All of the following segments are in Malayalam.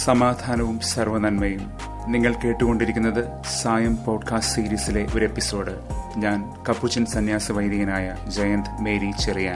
സമാധാനവും സർവനന്മയും നിങ്ങൾ കേട്ടുകൊണ്ടിരിക്കുന്നത് സായം പോഡ്കാസ്റ്റ് സീരീസിലെ ഒരു എപ്പിസോഡ് ഞാൻ കപ്പുച്ചൻ സന്യാസ വൈദികനായ ജയന്ത് മേരി ചെറിയാൻ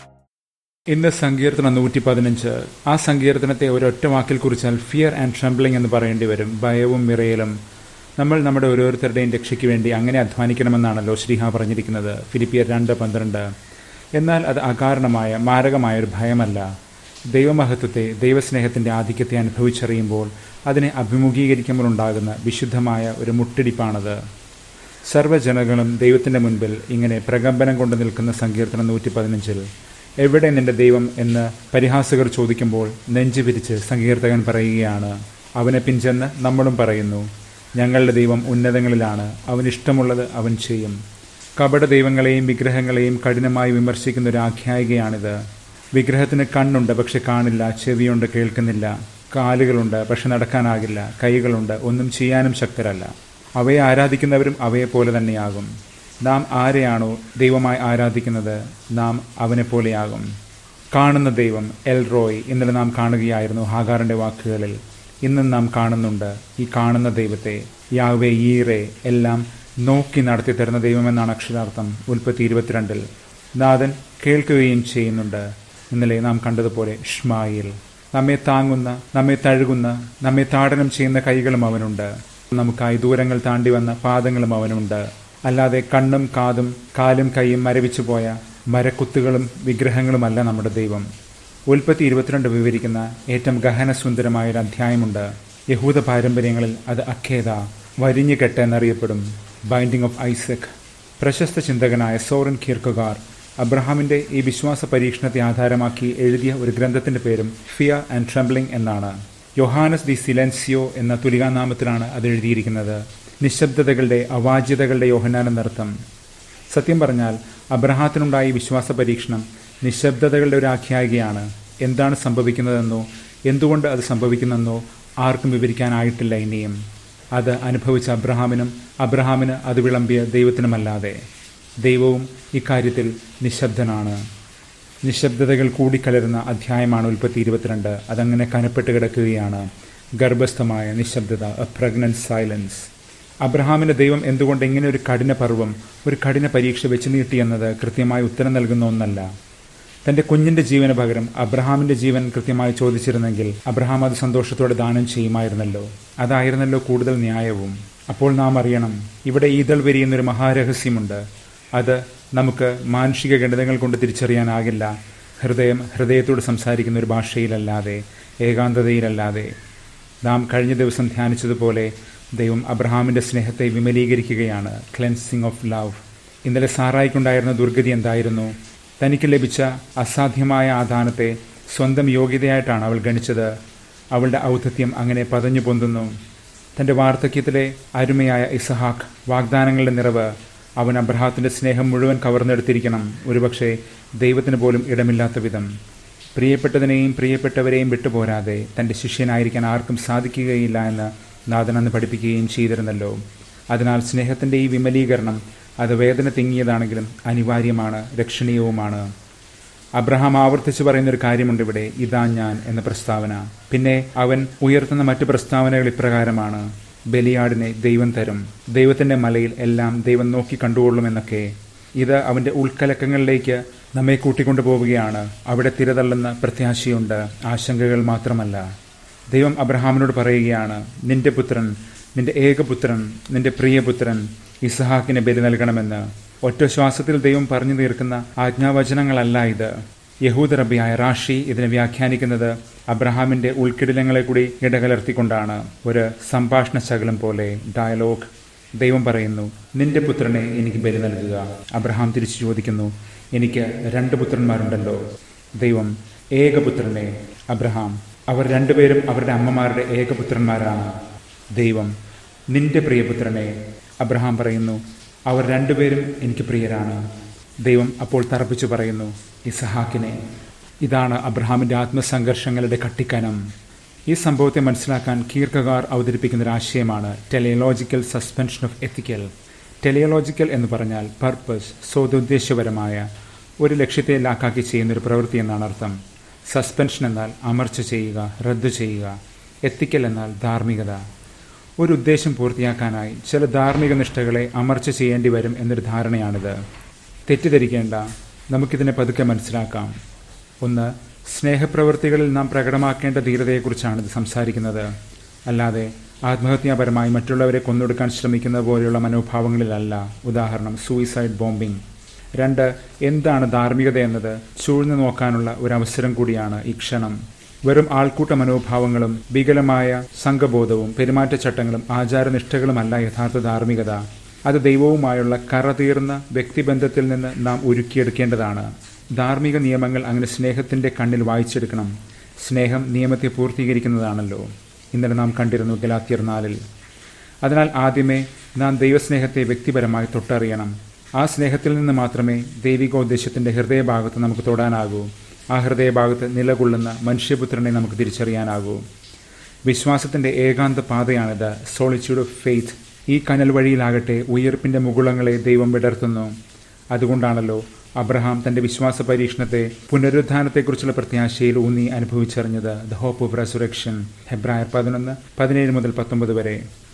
ഇന്ന് സങ്കീർത്തനം നൂറ്റി പതിനഞ്ച് ആ സങ്കീർത്തനത്തെ ഒരൊറ്റ വാക്കിൽ കുറിച്ചാൽ ഫിയർ ആൻഡ് ട്രംബ്ലിംഗ് എന്ന് പറയേണ്ടി വരും ഭയവും മിറയലും നമ്മൾ നമ്മുടെ ഓരോരുത്തരുടെയും രക്ഷയ്ക്ക് വേണ്ടി അങ്ങനെ അധ്വാനിക്കണമെന്നാണല്ലോ ശ്രീഹ പറഞ്ഞിരിക്കുന്നത് ഫിലിപ്പിയർ രണ്ട് പന്ത്രണ്ട് എന്നാൽ അത് അകാരണമായ മാരകമായ ഒരു ഭയമല്ല ദൈവമഹത്വത്തെ ദൈവസ്നേഹത്തിൻ്റെ ആധിക്യത്തെ അനുഭവിച്ചറിയുമ്പോൾ അതിനെ അഭിമുഖീകരിക്കുമ്പോൾ ഉണ്ടാകുന്ന വിശുദ്ധമായ ഒരു മുട്ടിടിപ്പാണത് സർവ്വജനങ്ങളും ദൈവത്തിൻ്റെ മുൻപിൽ ഇങ്ങനെ പ്രകമ്പനം കൊണ്ട് നിൽക്കുന്ന സങ്കീർത്തനം നൂറ്റി പതിനഞ്ചിൽ എവിടെ നിന്റെ ദൈവം എന്ന് പരിഹാസകർ ചോദിക്കുമ്പോൾ നെഞ്ചു പിരിച്ച് സങ്കീർത്തകൻ പറയുകയാണ് അവനെ പിഞ്ചെന്ന് നമ്മളും പറയുന്നു ഞങ്ങളുടെ ദൈവം ഉന്നതങ്ങളിലാണ് അവൻ ഇഷ്ടമുള്ളത് അവൻ ചെയ്യും കപട ദൈവങ്ങളെയും വിഗ്രഹങ്ങളെയും കഠിനമായി വിമർശിക്കുന്ന ഒരു ആഖ്യായികയാണിത് വിഗ്രഹത്തിന് കണ്ണുണ്ട് പക്ഷെ കാണില്ല ചെവിയുണ്ട് കേൾക്കുന്നില്ല കാലുകളുണ്ട് പക്ഷെ നടക്കാനാകില്ല കൈകളുണ്ട് ഒന്നും ചെയ്യാനും ശക്തരല്ല അവയെ ആരാധിക്കുന്നവരും അവയെ പോലെ തന്നെയാകും നാം ആരെയാണോ ദൈവമായി ആരാധിക്കുന്നത് നാം അവനെ പോലെയാകും കാണുന്ന ദൈവം എൽ റോയ് ഇന്നലെ നാം കാണുകയായിരുന്നു ഹാഗാറിൻ്റെ വാക്കുകളിൽ ഇന്നും നാം കാണുന്നുണ്ട് ഈ കാണുന്ന ദൈവത്തെ യാവേ ഈറെ എല്ലാം നോക്കി നടത്തി തരുന്ന ദൈവമെന്നാണ് അക്ഷരാർത്ഥം ഉൽപ്പത്തി ഇരുപത്തിരണ്ടിൽ നാഥൻ കേൾക്കുകയും ചെയ്യുന്നുണ്ട് ഇന്നലെ നാം കണ്ടതുപോലെ ഷ്മായിൽ നമ്മെ താങ്ങുന്ന നമ്മെ തഴുകുന്ന നമ്മെ താടനം ചെയ്യുന്ന കൈകളും അവനുണ്ട് നമുക്കായി ദൂരങ്ങൾ താണ്ടി വന്ന പാദങ്ങളും അവനുണ്ട് അല്ലാതെ കണ്ണും കാതും കാലും കൈയും മരവിച്ചു പോയ മരക്കുത്തുകളും വിഗ്രഹങ്ങളുമല്ല നമ്മുടെ ദൈവം ഉൽപ്പത്തി ഇരുപത്തിരണ്ട് വിവരിക്കുന്ന ഏറ്റവും ഗഹനസുന്ദരമായ ഒരു അധ്യായമുണ്ട് യഹൂദ പാരമ്പര്യങ്ങളിൽ അത് അഖേദ വരിഞ്ഞുകെട്ട് എന്നറിയപ്പെടും ബൈൻഡിങ് ഓഫ് ഐസക് പ്രശസ്ത ചിന്തകനായ സോറൻ കീർക്കുകാർ അബ്രഹാമിന്റെ ഈ വിശ്വാസ പരീക്ഷണത്തെ ആധാരമാക്കി എഴുതിയ ഒരു ഗ്രന്ഥത്തിന്റെ പേരും ഫിയർ ആൻഡ് ട്രംബ്ലിംഗ് എന്നാണ് യൊഹാനസ് ദി സിലൻസിയോ എന്ന തുലികാനാമത്തിലാണ് അത് എഴുതിയിരിക്കുന്നത് നിശബ്ദതകളുടെ അവാജ്യതകളുടെ യോഹനാൻ എന്നർത്ഥം സത്യം പറഞ്ഞാൽ അബ്രഹാത്തിനുണ്ടായ വിശ്വാസ പരീക്ഷണം നിശബ്ദതകളുടെ ഒരു ആഖ്യായികയാണ് എന്താണ് സംഭവിക്കുന്നതെന്നോ എന്തുകൊണ്ട് അത് സംഭവിക്കുന്നെന്നോ ആർക്കും വിവരിക്കാനായിട്ടില്ല ഇനിയും അത് അനുഭവിച്ച അബ്രഹാമിനും അബ്രഹാമിന് അത് വിളമ്പിയ ദൈവത്തിനുമല്ലാതെ ദൈവവും ഇക്കാര്യത്തിൽ നിശബ്ദനാണ് നിശബ്ദതകൾ കൂടിക്കലരുന്ന അധ്യായമാണ് ഉൽപ്പത്തി ഇരുപത്തിരണ്ട് അതങ്ങനെ കനപ്പെട്ട് കിടക്കുകയാണ് ഗർഭസ്ഥമായ നിശബ്ദത എ പ്രഗ്നന്റ് സൈലൻസ് അബ്രഹാമിന്റെ ദൈവം എന്തുകൊണ്ട് ഇങ്ങനെ ഒരു കഠിന പർവ്വം ഒരു കഠിന പരീക്ഷ വെച്ച് നീട്ടിയെന്നത് കൃത്യമായി ഉത്തരം നൽകുന്ന ഒന്നല്ല തന്റെ കുഞ്ഞിന്റെ ജീവന് പകരം അബ്രഹാമിന്റെ ജീവൻ കൃത്യമായി ചോദിച്ചിരുന്നെങ്കിൽ അബ്രഹാം അത് സന്തോഷത്തോടെ ദാനം ചെയ്യുമായിരുന്നല്ലോ അതായിരുന്നല്ലോ കൂടുതൽ ന്യായവും അപ്പോൾ നാം അറിയണം ഇവിടെ ഈതൾ വരിയുന്നൊരു മഹാരഹസ്യമുണ്ട് അത് നമുക്ക് മാനുഷിക ഗണിതങ്ങൾ കൊണ്ട് തിരിച്ചറിയാനാകില്ല ഹൃദയം ഹൃദയത്തോട് സംസാരിക്കുന്ന ഒരു ഭാഷയിലല്ലാതെ ഏകാന്തതയിലല്ലാതെ നാം കഴിഞ്ഞ ദിവസം ധ്യാനിച്ചതുപോലെ ദൈവം അബ്രഹാമിന്റെ സ്നേഹത്തെ വിമലീകരിക്കുകയാണ് ക്ലെൻസിങ് ഓഫ് ലവ് ഇന്നലെ സാറായിക്കുണ്ടായിരുന്ന ദുർഗതി എന്തായിരുന്നു തനിക്ക് ലഭിച്ച അസാധ്യമായ ആദാനത്തെ സ്വന്തം യോഗ്യതയായിട്ടാണ് അവൾ ഗണിച്ചത് അവളുടെ ഔദ്ധത്യം അങ്ങനെ പതഞ്ഞു പൊന്തുന്നു തന്റെ വാർദ്ധക്യത്തിലെ അരുമയായ ഇസഹാക്ക് വാഗ്ദാനങ്ങളുടെ നിറവ് അവൻ അബ്രഹാത്തിന്റെ സ്നേഹം മുഴുവൻ കവർന്നെടുത്തിരിക്കണം ഒരുപക്ഷെ ദൈവത്തിന് പോലും ഇടമില്ലാത്ത വിധം പ്രിയപ്പെട്ടതിനെയും പ്രിയപ്പെട്ടവരെയും വിട്ടുപോരാതെ തന്റെ ശിഷ്യനായിരിക്കാൻ ആർക്കും സാധിക്കുകയില്ല എന്ന് നാഥൻ അന്ന് പഠിപ്പിക്കുകയും ചെയ്തിരുന്നല്ലോ അതിനാൽ സ്നേഹത്തിന്റെ ഈ വിമലീകരണം അത് വേദന തിങ്ങിയതാണെങ്കിലും അനിവാര്യമാണ് രക്ഷണീയവുമാണ് അബ്രഹാം ആവർത്തിച്ച് പറയുന്ന ഒരു കാര്യമുണ്ട് ഇവിടെ ഇതാ ഞാൻ എന്ന പ്രസ്താവന പിന്നെ അവൻ ഉയർത്തുന്ന മറ്റു പ്രസ്താവനകൾ ഇപ്രകാരമാണ് ബലിയാടിനെ ദൈവം തരും ദൈവത്തിന്റെ മലയിൽ എല്ലാം ദൈവം നോക്കി കണ്ടുകൊള്ളുമെന്നൊക്കെ ഇത് അവന്റെ ഉൾക്കലക്കങ്ങളിലേക്ക് നമ്മെ കൂട്ടിക്കൊണ്ടുപോവുകയാണ് അവിടെ തിരതള്ളുന്ന പ്രത്യാശയുണ്ട് ആശങ്കകൾ മാത്രമല്ല ദൈവം അബ്രഹാമിനോട് പറയുകയാണ് നിന്റെ പുത്രൻ നിന്റെ ഏകപുത്രൻ നിന്റെ പ്രിയപുത്രൻ ഇസഹാക്കിന് ബലി നൽകണമെന്ന് ഒറ്റ ശ്വാസത്തിൽ ദൈവം പറഞ്ഞു തീർക്കുന്ന ആജ്ഞാവചനങ്ങളല്ല ഇത് യഹൂദ റബിയായ റാഷി ഇതിനെ വ്യാഖ്യാനിക്കുന്നത് അബ്രഹാമിന്റെ ഉൾക്കിടിലങ്ങളെ കൂടി ഇടകലർത്തിക്കൊണ്ടാണ് ഒരു സംഭാഷണ ശകലം പോലെ ഡയലോഗ് ദൈവം പറയുന്നു നിന്റെ പുത്രനെ എനിക്ക് ബലി നൽകുക അബ്രഹാം തിരിച്ചു ചോദിക്കുന്നു എനിക്ക് രണ്ട് പുത്രന്മാരുണ്ടല്ലോ ദൈവം ഏകപുത്രനെ അബ്രഹാം അവർ രണ്ടുപേരും അവരുടെ അമ്മമാരുടെ ഏകപുത്രന്മാരാണ് ദൈവം നിന്റെ പ്രിയപുത്രനെ അബ്രഹാം പറയുന്നു അവർ രണ്ടുപേരും എനിക്ക് പ്രിയരാണ് ദൈവം അപ്പോൾ തറപ്പിച്ചു പറയുന്നു ഇസഹാക്കിനെ ഇതാണ് അബ്രഹാമിന്റെ ആത്മസംഘർഷങ്ങളുടെ കട്ടിക്കനം ഈ സംഭവത്തെ മനസ്സിലാക്കാൻ കീർക്കകാർ അവതരിപ്പിക്കുന്ന ഒരു ആശയമാണ് teleological suspension of ethical teleological എന്ന് പറഞ്ഞാൽ പർപ്പസ് സ്വതുദ്ദേശപരമായ ഒരു ലക്ഷ്യത്തെ ലാക്കാക്കി ചെയ്യുന്ന ഒരു പ്രവൃത്തി എന്നാണ് അർത്ഥം സസ്പെൻഷൻ എന്നാൽ അമർച്ച ചെയ്യുക റദ്ദു ചെയ്യുക എത്തിക്കൽ എന്നാൽ ധാർമ്മികത ഒരു ഉദ്ദേശം പൂർത്തിയാക്കാനായി ചില ധാർമ്മിക നിഷ്ഠകളെ അമർച്ച ചെയ്യേണ്ടി വരും എന്നൊരു ധാരണയാണിത് തെറ്റിദ്ധരിക്കേണ്ട നമുക്കിതിനെ പതുക്കെ മനസ്സിലാക്കാം ഒന്ന് സ്നേഹപ്രവൃത്തികളിൽ നാം പ്രകടമാക്കേണ്ട ധീരതയെക്കുറിച്ചാണ് ഇത് സംസാരിക്കുന്നത് അല്ലാതെ ആത്മഹത്യാപരമായി മറ്റുള്ളവരെ കൊന്നൊടുക്കാൻ ശ്രമിക്കുന്ന പോലെയുള്ള മനോഭാവങ്ങളിലല്ല ഉദാഹരണം സൂയിസൈഡ് ബോംബിംഗ് രണ്ട് എന്താണ് ധാർമ്മികത എന്നത് ചൂഴ്ന്നു നോക്കാനുള്ള ഒരു അവസരം കൂടിയാണ് ഈ ക്ഷണം വെറും ആൾക്കൂട്ട മനോഭാവങ്ങളും വികലമായ സംഘബോധവും പെരുമാറ്റച്ചട്ടങ്ങളും ആചാരനിഷ്ഠകളുമല്ല യഥാർത്ഥ ധാർമ്മികത അത് ദൈവവുമായുള്ള കറതീർന്ന വ്യക്തിബന്ധത്തിൽ നിന്ന് നാം ഉരുക്കിയെടുക്കേണ്ടതാണ് ധാർമ്മിക നിയമങ്ങൾ അങ്ങനെ സ്നേഹത്തിന്റെ കണ്ണിൽ വായിച്ചെടുക്കണം സ്നേഹം നിയമത്തെ പൂർത്തീകരിക്കുന്നതാണല്ലോ ഇന്നലെ നാം കണ്ടിരുന്നു ഗലാത്തിയർ നാലിൽ അതിനാൽ ആദ്യമേ നാം ദൈവസ്നേഹത്തെ വ്യക്തിപരമായി തൊട്ടറിയണം ആ സ്നേഹത്തിൽ നിന്ന് മാത്രമേ ദൈവികോദ്ദേശത്തിന്റെ ഹൃദയഭാഗത്ത് നമുക്ക് തൊടാനാകൂ ആ ഹൃദയഭാഗത്ത് നിലകൊള്ളുന്ന മനുഷ്യപുത്രനെ നമുക്ക് തിരിച്ചറിയാനാകൂ വിശ്വാസത്തിന്റെ ഏകാന്ത പാതയാണിത് സോളിറ്റ്യൂഡ് ഓഫ് ഫെയ്ത്ത് ഈ കനൽ വഴിയിലാകട്ടെ ഉയർപ്പിന്റെ മുകുളങ്ങളെ ദൈവം വിടർത്തുന്നു അതുകൊണ്ടാണല്ലോ അബ്രഹാം തന്റെ വിശ്വാസ പരീക്ഷണത്തെ പുനരുദ്ധാനത്തെക്കുറിച്ചുള്ള പ്രത്യാശയിൽ ഊന്നി അനുഭവിച്ചറിഞ്ഞത് ദ ഹോപ്പ് ഓഫ് റെസുറക്ഷൻ ഹെബ്രായർ പതിനൊന്ന് പതിനേഴ് മുതൽ പത്തൊമ്പത് വരെ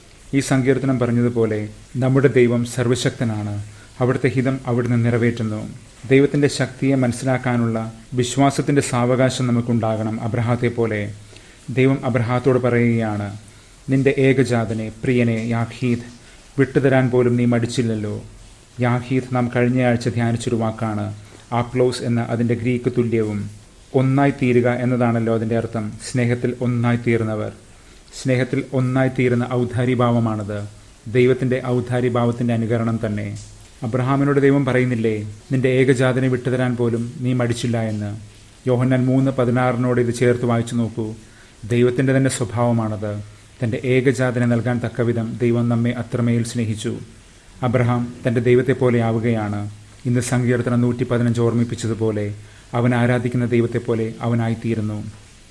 ഈ സങ്കീർത്തനം പറഞ്ഞതുപോലെ നമ്മുടെ ദൈവം സർവശക്തനാണ് അവിടുത്തെ ഹിതം അവിടുന്ന് നിറവേറ്റുന്നു ദൈവത്തിന്റെ ശക്തിയെ മനസ്സിലാക്കാനുള്ള വിശ്വാസത്തിന്റെ സാവകാശം നമുക്കുണ്ടാകണം അബ്രഹാത്തെ പോലെ ദൈവം അബ്രഹാത്തോട് പറയുകയാണ് നിന്റെ ഏകജാതനെ പ്രിയനെ യാഖീദ് വിട്ടുതരാൻ പോലും നീ മടിച്ചില്ലല്ലോ യാഹീദ് നാം കഴിഞ്ഞയാഴ്ച ധ്യാനിച്ചൊരു വാക്കാണ് ആപ്ലോസ് എന്ന അതിൻ്റെ ഗ്രീക്ക് തുല്യവും ഒന്നായി തീരുക എന്നതാണല്ലോ അതിൻ്റെ അർത്ഥം സ്നേഹത്തിൽ ഒന്നായി തീർന്നവർ സ്നേഹത്തിൽ ഒന്നായി തീരുന്ന ഔദാരിഭാവമാണത് ദൈവത്തിൻ്റെ ഔദാരിഭാവത്തിൻ്റെ അനുകരണം തന്നെ അബ്രഹാമിനോട് ദൈവം പറയുന്നില്ലേ നിന്റെ ഏകജാതനെ വിട്ടുതരാൻ പോലും നീ മടിച്ചില്ല എന്ന് യോഹന്നാൻ മൂന്ന് പതിനാറിനോട് ഇത് ചേർത്ത് വായിച്ചു നോക്കൂ ദൈവത്തിൻ്റെ തന്നെ സ്വഭാവമാണത് തൻ്റെ ഏകജാതനെ നൽകാൻ തക്കവിധം ദൈവം നമ്മെ അത്രമേൽ സ്നേഹിച്ചു അബ്രഹാം തന്റെ ദൈവത്തെ പോലെ ആവുകയാണ് ഇന്ന് സങ്കീർത്തനം നൂറ്റി പതിനഞ്ച് ഓർമ്മിപ്പിച്ചതുപോലെ അവൻ ആരാധിക്കുന്ന ദൈവത്തെ പോലെ അവനായിത്തീരുന്നു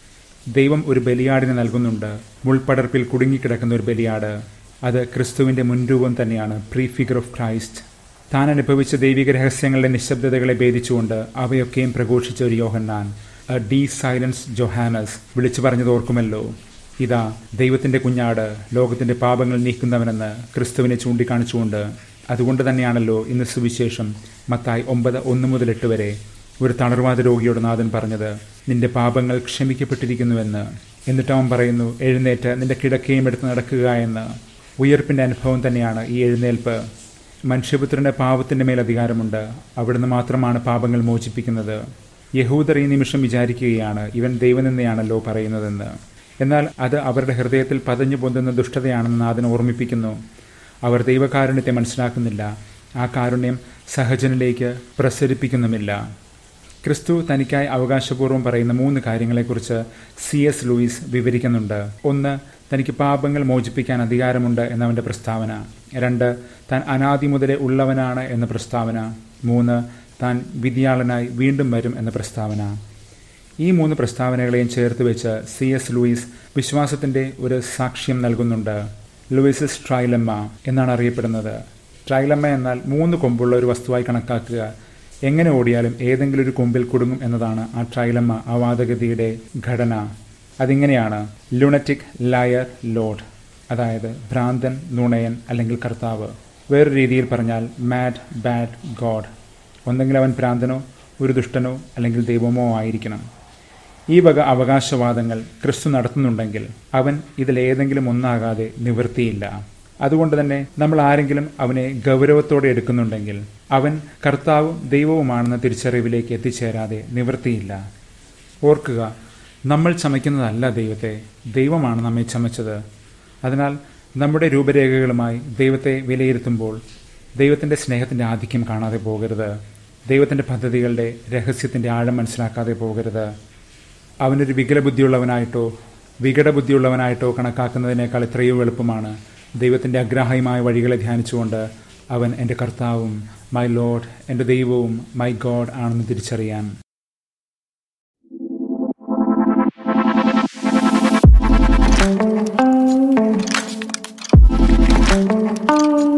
ദൈവം ഒരു ബലിയാടിനെ നൽകുന്നുണ്ട് മുൾപടർപ്പിൽ കുടുങ്ങിക്കിടക്കുന്ന ഒരു ബലിയാട് അത് ക്രിസ്തുവിന്റെ മുൻരൂപം തന്നെയാണ് പ്രീ ഫിഗർ ഓഫ് ക്രൈസ്റ്റ് താൻ അനുഭവിച്ച ദൈവിക രഹസ്യങ്ങളുടെ നിശബ്ദതകളെ ഭേദിച്ചുകൊണ്ട് അവയൊക്കെയും പ്രഘോഷിച്ച ഒരു യോഹന്നാൻ ഡി സൈലൻസ് ജൊഹാനസ് വിളിച്ചു പറഞ്ഞത് ഓർക്കുമല്ലോ ഇതാ ദൈവത്തിന്റെ കുഞ്ഞാട് ലോകത്തിന്റെ പാപങ്ങൾ നീക്കുന്നവനെന്ന് ക്രിസ്തുവിനെ ചൂണ്ടിക്കാണിച്ചുകൊണ്ട് അതുകൊണ്ട് തന്നെയാണല്ലോ ഇന്ന് സുവിശേഷം മത്തായി ഒമ്പത് ഒന്ന് മുതൽ എട്ട് വരെ ഒരു തളർവാദ രോഗിയോട് നാഥൻ പറഞ്ഞത് നിന്റെ പാപങ്ങൾ ക്ഷമിക്കപ്പെട്ടിരിക്കുന്നുവെന്ന് എന്നിട്ട് അവൻ പറയുന്നു എഴുന്നേറ്റ് നിന്റെ കിടക്കയും എടുത്ത് നടക്കുക എന്ന് ഉയർപ്പിന്റെ അനുഭവം തന്നെയാണ് ഈ എഴുന്നേൽപ്പ് മനുഷ്യപുത്രന്റെ പാപത്തിന്റെ മേൽ അധികാരമുണ്ട് അവിടുന്ന് മാത്രമാണ് പാപങ്ങൾ മോചിപ്പിക്കുന്നത് യഹൂദർ ഈ നിമിഷം വിചാരിക്കുകയാണ് ഇവൻ ദൈവനിന്ദയാണല്ലോ പറയുന്നതെന്ന് എന്നാൽ അത് അവരുടെ ഹൃദയത്തിൽ പതഞ്ഞു പൊന്തുന്ന ദുഷ്ടതയാണെന്ന് നാഥൻ ഓർമ്മിപ്പിക്കുന്നു അവർ ദൈവകാരുണ്യത്തെ മനസ്സിലാക്കുന്നില്ല ആ കാരുണ്യം സഹജനിലേക്ക് പ്രസരിപ്പിക്കുന്നുമില്ല ക്രിസ്തു തനിക്കായി അവകാശപൂർവ്വം പറയുന്ന മൂന്ന് കാര്യങ്ങളെക്കുറിച്ച് സി എസ് ലൂയിസ് വിവരിക്കുന്നുണ്ട് ഒന്ന് തനിക്ക് പാപങ്ങൾ മോചിപ്പിക്കാൻ അധികാരമുണ്ട് എന്നവന്റെ പ്രസ്താവന രണ്ട് താൻ അനാദി മുതലേ ഉള്ളവനാണ് എന്ന പ്രസ്താവന മൂന്ന് താൻ വിധിയാളനായി വീണ്ടും വരും എന്ന പ്രസ്താവന ഈ മൂന്ന് പ്രസ്താവനകളെയും ചേർത്ത് വെച്ച് സി എസ് ലൂയിസ് വിശ്വാസത്തിന്റെ ഒരു സാക്ഷ്യം നൽകുന്നുണ്ട് ലൂയിസസ് ട്രൈലമ്മ എന്നാണ് അറിയപ്പെടുന്നത് ട്രൈലമ്മ എന്നാൽ മൂന്ന് കൊമ്പുള്ള ഒരു വസ്തുവായി കണക്കാക്കുക എങ്ങനെ ഓടിയാലും ഏതെങ്കിലും ഒരു കൊമ്പിൽ കുടുങ്ങും എന്നതാണ് ആ ട്രൈലമ്മ അവാദഗതിയുടെ ഘടന അതിങ്ങനെയാണ് ലുണറ്റിക് ലയർ ലോഡ് അതായത് ഭ്രാന്തൻ നുണയൻ അല്ലെങ്കിൽ കർത്താവ് വേറൊരു രീതിയിൽ പറഞ്ഞാൽ മാഡ് ബാഡ് ഗോഡ് ഒന്നെങ്കിൽ അവൻ ഭ്രാന്തനോ ഒരു ദുഷ്ടനോ അല്ലെങ്കിൽ ദൈവമോ ആയിരിക്കണം ഈ വക അവകാശവാദങ്ങൾ ക്രിസ്തു നടത്തുന്നുണ്ടെങ്കിൽ അവൻ ഇതിലേതെങ്കിലും ഒന്നാകാതെ നിവൃത്തിയില്ല അതുകൊണ്ട് തന്നെ നമ്മൾ ആരെങ്കിലും അവനെ ഗൗരവത്തോടെ എടുക്കുന്നുണ്ടെങ്കിൽ അവൻ കർത്താവും ദൈവവുമാണെന്ന തിരിച്ചറിവിലേക്ക് എത്തിച്ചേരാതെ നിവൃത്തിയില്ല ഓർക്കുക നമ്മൾ ചമയ്ക്കുന്നതല്ല ദൈവത്തെ ദൈവമാണ് നമ്മെ ചമച്ചത് അതിനാൽ നമ്മുടെ രൂപരേഖകളുമായി ദൈവത്തെ വിലയിരുത്തുമ്പോൾ ദൈവത്തിൻ്റെ സ്നേഹത്തിൻ്റെ ആധിക്യം കാണാതെ പോകരുത് ദൈവത്തിൻ്റെ പദ്ധതികളുടെ രഹസ്യത്തിൻ്റെ ആഴം മനസ്സിലാക്കാതെ പോകരുത് അവനൊരു വികലബുദ്ധിയുള്ളവനായിട്ടോ വികടബുദ്ധിയുള്ളവനായിട്ടോ കണക്കാക്കുന്നതിനേക്കാൾ എത്രയോ എളുപ്പമാണ് ദൈവത്തിൻ്റെ അഗ്രാഹ്യമായ വഴികളെ ധ്യാനിച്ചുകൊണ്ട് അവൻ എൻ്റെ കർത്താവും മൈ ലോഡ് എൻ്റെ ദൈവവും മൈ ഗോഡ് ആണെന്ന് തിരിച്ചറിയാൻ thank you